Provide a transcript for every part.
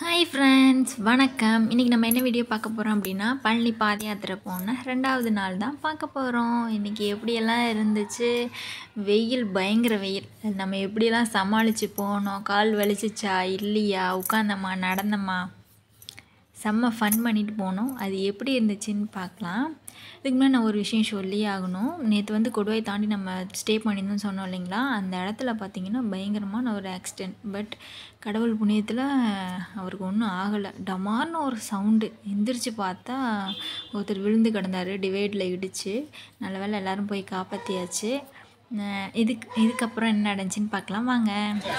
Hi friends வணக்கம் இன்றைக்கி நம்ம என்ன வீடியோ பார்க்க போகிறோம் அப்படின்னா பழனி பாத யாத்திரை போன ரெண்டாவது நாள் தான் பார்க்க போகிறோம் இன்றைக்கி எப்படியெல்லாம் இருந்துச்சு வெயில் பயங்கர வெயில் அது நம்ம எப்படியெல்லாம் சமாளித்து போனோம் கால் வலிச்சிச்சா இல்லையா உட்காந்தம்மா நடந்தம்மா செம்ம ஃபன் பண்ணிட்டு போனோம் அது எப்படி இருந்துச்சுன்னு பார்க்கலாம் இதுக்கு முன்னாடி நான் ஒரு விஷயம் சொல்லி ஆகணும் நேற்று வந்து கொடுவாய் தாண்டி நம்ம ஸ்டே பண்ணியிருந்தோம்னு சொன்னோம் இல்லைங்களா அந்த இடத்துல பார்த்தீங்கன்னா பயங்கரமான ஒரு ஆக்சிடெண்ட் பட் கடவுள் புண்ணியத்தில் அவருக்கு ஒன்றும் ஆகலை டமார்னு ஒரு சவுண்டு எந்திரிச்சு பார்த்தா ஒருத்தர் விழுந்து கிடந்தார் டிவைடில் இடிச்சு நல்ல வேளை எல்லோரும் போய் காப்பாற்றியாச்சு அஹ் இதுக்கு இதுக்கப்புறம் என்ன நடந்துச்சுன்னு பார்க்கலாம் வாங்க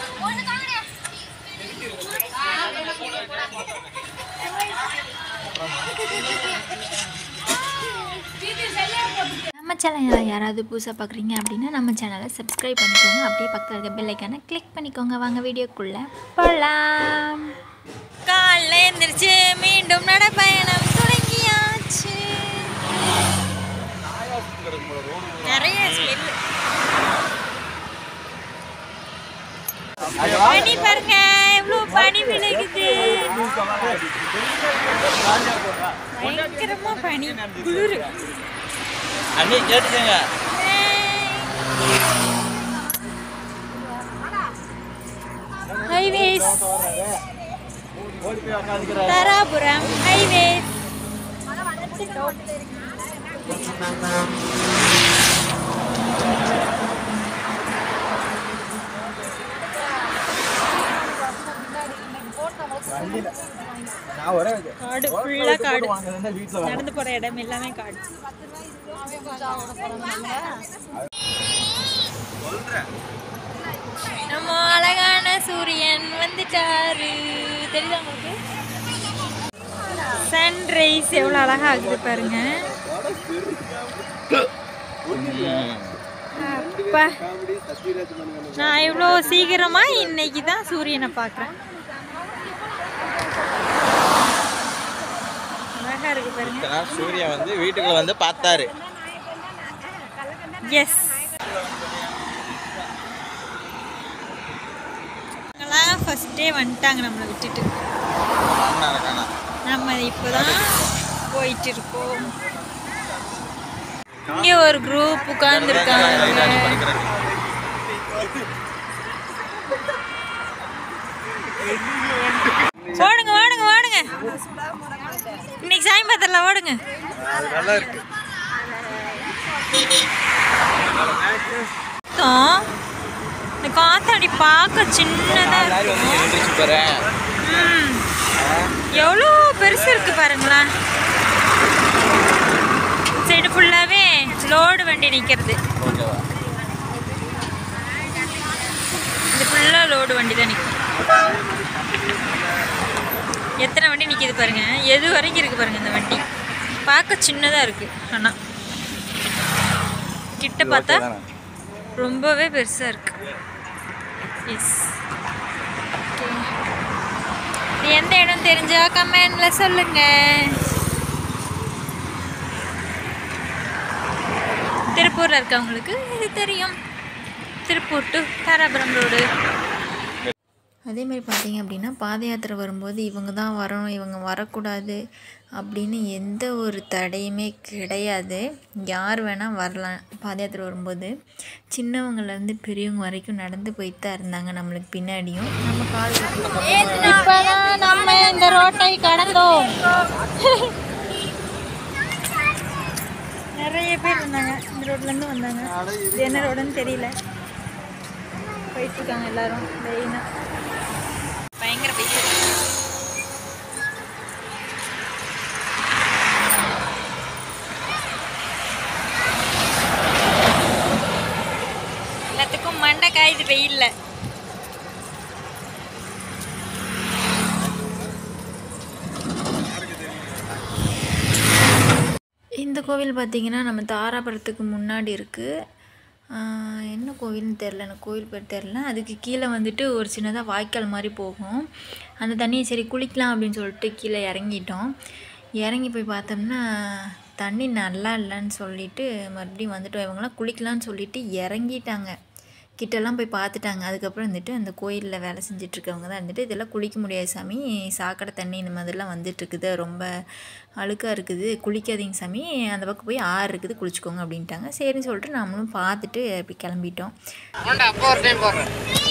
நம்ம சேனலை யாராவது புதுசாக பார்க்குறீங்க அப்படின்னா நம்ம சேனலை சப்ஸ்கிரைப் பண்ணிக்கோங்க அப்படியே பக்கத்தில் இருக்க பெல் ஐக்கானை கிளிக் பண்ணிக்கோங்க வாங்க வீடியோக்குள்ளே போகலாம் காலைல எழுந்திரிச்சு மீண்டும் நடைப்பயணம் தொடங்கியாச்சு நிறைய ஸ்மெல் பனி பாருங்க எவ்வளோ பனி விழுகுது பயங்கரமா பனி குளிரு அண்ணி கேட்டுக்கங்க ஹைவேஸ் தாராபுரம் ஹைவேஸ் நான் வரேன் காடு ஃபுல்லாக காடு வீட்டில் நடந்து போகிற இடம் எல்லாமே காடு நம்ம அழகான சூரியன் வந்துட்டாரு தெரியுதா உங்களுக்கு சன்ரைஸ் எவ்வளோ அழகா ஆகுது பாருங்க அப்பா நான் இவ்வளோ சீக்கிரமா இன்னைக்கு தான் சூரியனை பார்க்குறேன் அழகா இருக்கு பாருங்க சூரியன் வந்து வீட்டுக்குள்ள வந்து பார்த்தாரு எஸ் இவங்கெல்லாம் ஃபஸ்ட்டே வந்துட்டாங்க நம்மளை விட்டுட்டு நம்ம இப்போதான் போயிட்டு இருக்கோம் இங்க ஒரு குரூப் உட்கார்ந்துருக்காங்க ஓடுங்க ஓடுங்க ஓடுங்க இன்னைக்கு சாயம்பாத்திரல ஓடுங்க நல்லா இருக்கு சுத்தம். இந்த காத்தாடி பார்க்க சின்னதா லாரி இருக்கு வந்து எழுந்திரிச்சு போறேன் ம். எவ்வளோ பெருசு இருக்கு பாருங்களேன் சைடு ஃபுல்லாவே லோடு வண்டி நிற்கிறது ஓகேவா இது ஃபுல்லாக லோடு வண்டி தான் நிற்கும் எத்தனை வண்டி நிற்கிது பாருங்க எது வரைக்கும் இருக்கு பாருங்க இந்த வண்டி பார்க்க சின்னதாக இருக்கு ஆனால் கிட்ட பார்த்தா ரொம்பவே பெருசாக இருக்கு எஸ் இது எந்த இடம் தெரிஞ்சா கமெண்ட்ல சொல்லுங்க திருப்பூர்ல இருக்கவங்களுக்கு இது தெரியும் திருப்பூர் டு தாராபுரம் ரோடு அதே மாதிரி பார்த்தீங்க அப்படின்னா பாத யாத்திரை வரும்போது இவங்க தான் வரணும் இவங்க வரக்கூடாது அப்படின்னு எந்த ஒரு தடையுமே கிடையாது யார் வேணால் வரலாம் பாத யாத்திரை வரும்போது சின்னவங்கலேருந்து பெரியவங்க வரைக்கும் நடந்து போயிட்டு தான் இருந்தாங்க நம்மளுக்கு பின்னாடியும் நம்ம கால் இப்போதான் நம்ம இந்த ரோட்டை கடந்தோம் நிறைய பேர் இருந்தாங்க இந்த ரோட்லேருந்து வந்தாங்க இது என்ன ரோடுன்னு தெரியல போயிட்டு இருக்காங்க எல்லாரும் லைனாக பயங்கர வெயில் எல்லாத்துக்கும் மண்டை காயுது வெயில்ல இந்த கோவில் பார்த்தீங்கன்னா நம்ம தாராபுரத்துக்கு முன்னாடி இருக்குது என்ன கோவில்னு தெரில எனக்கு கோவில் பேர் தெரில அதுக்கு கீழே வந்துட்டு ஒரு சின்னதாக வாய்க்கால் மாதிரி போகும் அந்த தண்ணியை சரி குளிக்கலாம் அப்படின்னு சொல்லிட்டு கீழே இறங்கிட்டோம் இறங்கி போய் பார்த்தோம்னா தண்ணி நல்லா இல்லைன்னு சொல்லிட்டு மறுபடியும் வந்துட்டோம் இவங்களாம் குளிக்கலாம்னு சொல்லிட்டு இறங்கிட்டாங்க கிட்டலாம் போய் பார்த்துட்டாங்க அதுக்கப்புறம் வந்துட்டு அந்த கோயிலில் வேலை செஞ்சிட்ருக்கவங்க தான் இருந்துட்டு இதெல்லாம் குளிக்க முடியாது சாமி சாக்கடை தண்ணி இந்த மாதிரிலாம் வந்துட்டுருக்குது ரொம்ப அழுக்காக இருக்குது குளிக்காதீங்க சாமி அந்த பக்கம் போய் ஆறு இருக்குது குளிச்சுக்கோங்க அப்படின்ட்டாங்க சரின்னு சொல்லிட்டு நம்மளும் பார்த்துட்டு அப்படி கிளம்பிட்டோம் அப்போ ஒரு டைம் போடுறேன்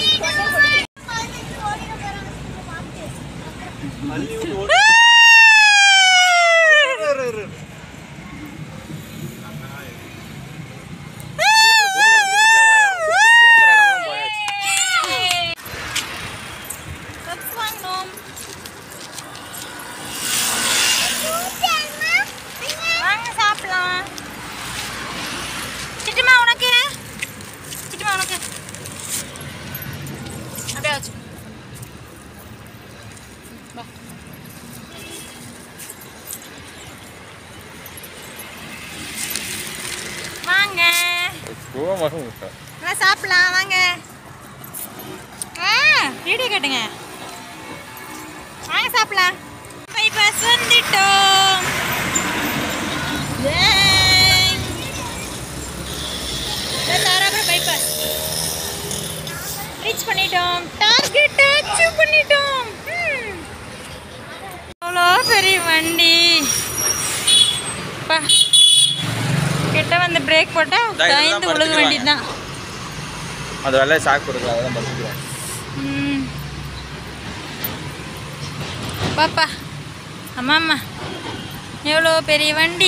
வாங்க சாப்பிடலாம் சிட்டுமா உனக்கு சிட்டுமா உனக்கு அப்படியே வச்சு வாங்க நல்லா சாப்பிடலாம் வாங்க ஆ வீடியோ கேட்டுங்க வாங்க சாப்பிடலாம் பைபாஸ் வந்துட்டோம் Yay! தாராபுரம் பைபாஸ் ரீச் பண்ணிட்டோம் டார்கெட் அச்சீவ் பண்ணிட்டோம் ம். அவ்வளோ பெரிய வண்டி பா கிட்ட வந்து பிரேக் போட்டா இதா, இதெல்லாம் பயந்து உழுக படுத்துக்குவாங்க. வேண்டியதுதான் அது வெள்ளை சாக்கு கொடுக்கலாம் அதெல்லாம் படிச்சுக்கிறேன் ம். பாப்பா அம்மா அம்மா எவ்வளோ பெரிய வண்டி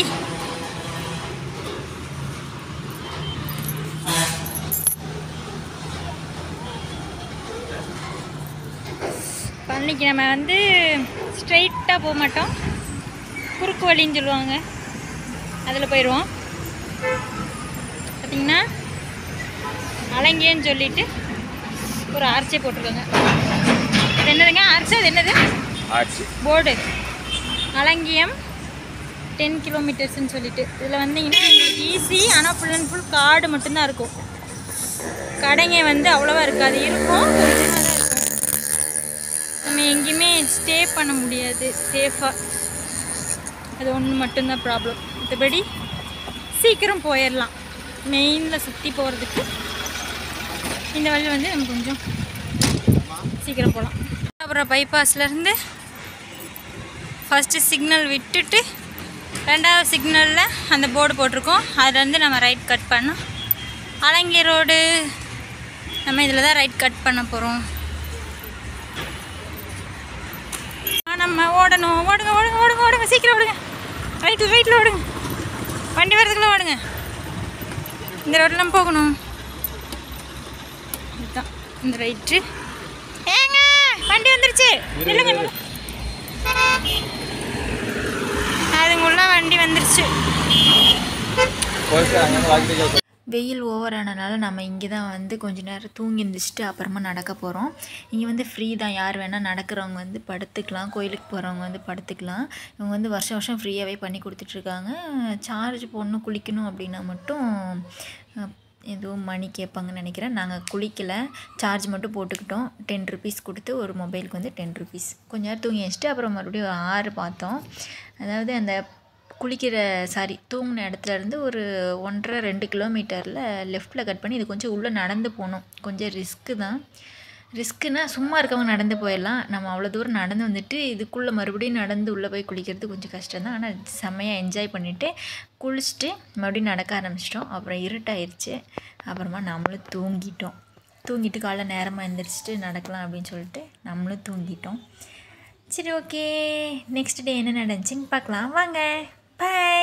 பழனிக்கு நம்ம வந்து ஸ்ட்ரைட்டாக போக மாட்டோம் குறுக்கு வழின்னு சொல்லுவாங்க அதில் போயிடுவோம் பார்த்தீங்கன்னா அலங்கியன்னு சொல்லிட்டு ஒரு ஆர்ச்சே போட்டிருக்காங்க அது என்னதுங்க ஆர்ச்சி அது என்னது ஆச்சு போர்டு அலங்கியம் டென் கிலோமீட்டர்ஸ்னு சொல்லிட்டு இதில் வந்தீங்கன்னா உங்களுக்கு ஈஸி ஆனால் ஃபுல் அண்ட் ஃபுல் காடு மட்டும்தான் இருக்கும் கடைங்க வந்து அவ்வளோவா இருக்காது இருக்கும் கொஞ்சமாக தான் இருக்கும் நம்ம எங்கேயுமே ஸ்டே பண்ண முடியாது சேஃபாக அது ஒன்று மட்டும்தான் ப்ராப்ளம் மற்றபடி சீக்கிரம் போயிடலாம் மெயினில் சுற்றி போகிறதுக்கு இந்த வழி வந்து நம்ம கொஞ்சம் சீக்கிரம் போகலாம் அப்புறம் பைபாஸ்லேருந்து ஃபஸ்ட்டு சிக்னல் விட்டுட்டு ரெண்டாவது சிக்னலில் அந்த போர்டு போட்டிருக்கோம் அதுலேருந்து நம்ம ரைட் கட் பண்ணோம் அலங்கி ரோடு நம்ம இதில் தான் ரைட் கட் பண்ண போகிறோம் நம்ம ஓடணும் ஓடுங்க ஓடுங்க ஓடுங்க ஓடுங்க சீக்கிரம் ஓடுங்க ரைட்டில் ரைட்டில் ஓடுங்க வண்டி வரதுக்குள்ள ஓடுங்க இந்த ரோட்லாம் போகணும் இதுதான் இந்த ரைட்டு ஏங்க வண்டி வந்துருச்சு நில்லுங்க நில்லுங்க. அதுங்குள்ள வண்டி வந்துருச்சு போயிட்டு அங்கே வாங்கிட்டு வெயில் ஓவர் ஆனனால நம்ம இங்கே தான் வந்து கொஞ்ச நேரம் தூங்கி எழுந்திரிச்சிட்டு அப்புறமா நடக்க போகிறோம் இங்கே வந்து ஃப்ரீ தான் யார் வேணால் நடக்கிறவங்க வந்து படுத்துக்கலாம் கோயிலுக்கு போகிறவங்க வந்து படுத்துக்கலாம் இவங்க வந்து வருஷம் வருஷம் ஃப்ரீயாகவே பண்ணி கொடுத்துட்ருக்காங்க சார்ஜ் போடணும் குளிக்கணும் அப்படின்னா மட்டும் அஹ், எதுவும் மணி கேட்பாங்கன்னு நினைக்கிறேன் நாங்கள் குளிக்கலை சார்ஜ் மட்டும் போட்டுக்கிட்டோம் டென் ருபீஸ் கொடுத்து ஒரு மொபைலுக்கு வந்து டென் ருபீஸ் கொஞ்ச நேரம் தூங்கி வச்சுட்டு அப்புறம் மறுபடியும் ஒரு ஆறு பார்த்தோம் அதாவது அந்த குளிக்கிற சாரி தூங்கின இடத்துல இருந்து ஒரு ஒன்றரை ரெண்டு கிலோமீட்டரில் லெஃப்ட்டில் கட் பண்ணி இது கொஞ்சம் உள்ளே நடந்து போகணும் கொஞ்சம் ரிஸ்க்கு தான் ரிஸ்க்குனா சும்மா இருக்கவங்க நடந்து போயிடலாம் நம்ம அவ்வளோ தூரம் நடந்து வந்துட்டு இதுக்குள்ளே மறுபடியும் நடந்து உள்ளே போய் குளிக்கிறது கொஞ்சம் கஷ்டம் தான் ஆனால் செம்மையாக என்ஜாய் பண்ணிவிட்டு குளிச்சுட்டு மறுபடியும் நடக்க ஆரம்பிச்சிட்டோம் அப்புறம் இருட்டாயிருச்சு அப்புறமா நம்மளும் தூங்கிட்டோம் தூங்கிட்டு காலைல நேரமாக எழுந்திரிச்சிட்டு நடக்கலாம் அப்படின்னு சொல்லிட்டு நம்மளும் தூங்கிட்டோம் சரி ஓகே நெக்ஸ்ட் டே என்ன நடந்துச்சுன்னு பார்க்கலாம் வாங்க பை